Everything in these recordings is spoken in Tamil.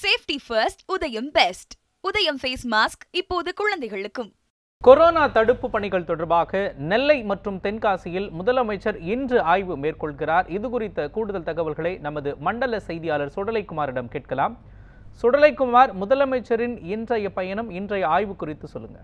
safety first Udhayam best Udhayam face mask இப்போது குழந்தைகளுக்கும் கொரோனா தடுப்பு பணிகள் தொடர்பாக நெல்லை மற்றும் தென்காசியில் முதலமைச்சர் இன்று ஆய்வு மேற்கொள்கிறார் இது குறித்த கூடுதல் தகவல்களை நமது மண்டல செய்தியாளர் சுடலைக்குமாரிடம் கேட்கலாம் சுடலைக்குமார் முதலமைச்சரின் இன்றைய பயணம் இன்றைய ஆய்வு குறித்து சொல்லுங்க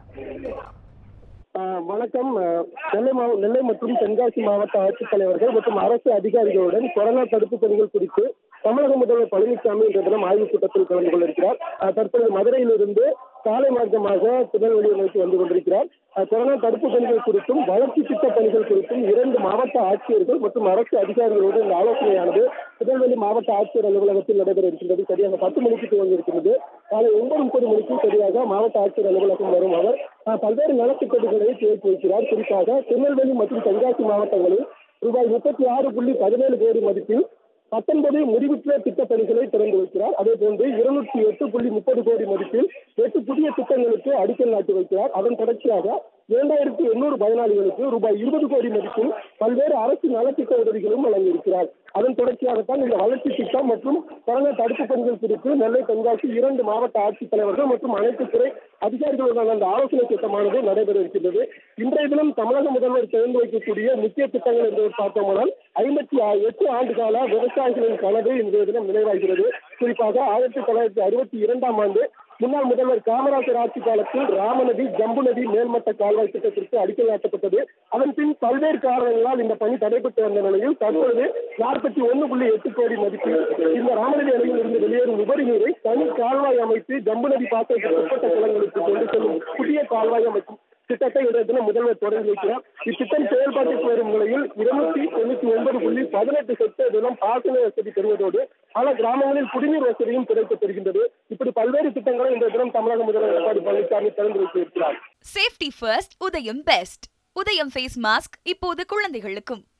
ஆஹ் வணக்கம் ஆஹ் நெல்லை மாவ நெல்லை மற்றும் தென்காசி மாவட்ட ஆட்சித்தலைவர்கள் மற்றும் அரசு அதிகாரிகளுடன் கொரோனா தடுப்பு பணிகள் குறித்து தமிழக முதல்வர் பழனிசாமி இன்று தினம் ஆய்வுக் கூட்டத்தில் கலந்து கொண்டிருக்கிறார் ஆஹ் தற்போது மதுரையிலிருந்து சாலை மார்க்கமாக திருநெல்வேலியை நோக்கி வந்து கொண்டிருக்கிறார் ஆஹ் கொரோனா தடுப்பு பணிகள் குறித்தும் வளர்ச்சி திட்ட பணிகள் குறித்தும் இரண்டு மாவட்ட ஆட்சியர்கள் மற்றும் அரசு அதிகாரிகளோடு இந்த ஆலோசனையானது திருநெல்வேலி மாவட்ட ஆட்சியர் அலுவலகத்தில் நடைபெற இருக்கின்றது சரியாக பத்து மணிக்கு துவங்கி இருக்கிறது காலை ஒன்பது முப்பது மணிக்கு சரியாக மாவட்ட ஆட்சியர் அலுவலகம் வரும் அவர் ஆஹ் பல்வேறு நலத்திட்டங்களை துவக்கி வைக்கிறார் குறிப்பாக திருநெல்வேலி மற்றும் தென்காசி மாவட்டங்களில் ரூபாய் முப்பத்தி ஆறு புள்ளி பதினேழு கோடி மதிப்பில் பத்தொன்பது முடிவுற்ற திட்டப் பணிகளை திறந்து வைக்கிறார் அதே போன்று இருநூற்றி எட்டு புள்ளி முப்பது கோடி மதிப்பில் எட்டு புதிய திட்டங்களுக்கு அடிக்கல் நாட்டி வைக்கிறார் அதன் தொடர்ச்சியாக இரண்டாயிரத்தி எண்ணூறு பயனாளிகளுக்கு ரூபாய் இருபது கோடி மதிப்பில் பல்வேறு அரசு நலத்திட்ட உதவிகளும் வழங்கியிருக்கிறார் அதன் தொடர்ச்சியாகத்தான் இந்த வளர்ச்சி திட்டம் மற்றும் கொரோனா தடுப்பு பணிகள் குறித்து நெல்லை தென்காசி இரண்டு மாவட்ட ஆட்சித்தலைவர்கள் மற்றும் அனைத்து துறை அதிகாரிகளுடன் அந்த ஆலோசனை கூட்டமானது நடைபெற இருக்கின்றது இன்றைய தினம் தமிழக முதல்வர் திறந்து வைக்கக்கூடிய முக்கிய திட்டங்கள் என்று பார்த்தோமானால் ஐம்பத்தி எட்டு ஆண்டு கால விவசாயிகளின் கனவு இன்றைய தினம் நிறைவாகிறது குறிப்பாக ஆயிரத்தி தொள்ளாயிரத்தி அறுபத்தி இரண்டாம் ஆண்டு முன்னாள் முதல்வர் காமராஜர் ஆட்சி காலத்தில் ராமநதி ஜம்பு நதி மேல்மட்ட கால்வாய் திட்டத்திற்கு அடிக்கல் நாட்டப்பட்டது அதன் பின் பல்வேறு காரணங்களால் இந்த பணி தடைபட்டு வந்த நிலையில் தற்பொழுது நாற்பத்தி ஒன்று புள்ளி எட்டு கோடி மதிப்பில் இந்த ராமநதி அணையில் இருந்து வெளியேறும் உபரி நீரை தனி கால்வாய் அமைத்து ஜம்பு நதி பாசனத்திற்கு உட்பட்ட குளங்களுக்கு கொண்டு செல்லும் புதிய கால்வாய் அமைக்கும் திட்டத்தை இன்றைய தினம் முதல்வர் தொடங்கி வைக்கிறார் இத்திட்டம் செயல்பாட்டுக்கு வரும் நிலையில் இருநூத்தி தொண்ணூத்தி ஒன்பது புள்ளி பதினெட்டு ஹெக்டேர் தினம் பாசன வசதி பெறுவதோடு பல கிராமங்களில் குடிநீர் வசதியும் கிடைக்கப் பெறுகின்றது இப்படி பல்வேறு திட்டங்களை இன்றைய தினம் தமிழக முதல்வர் எடப்பாடி பழனிசாமி திறந்து வைத்திருக்கிறார் safety first Udhayam best Udhayam face mask இப்போது குழந்தைகளுக்கும்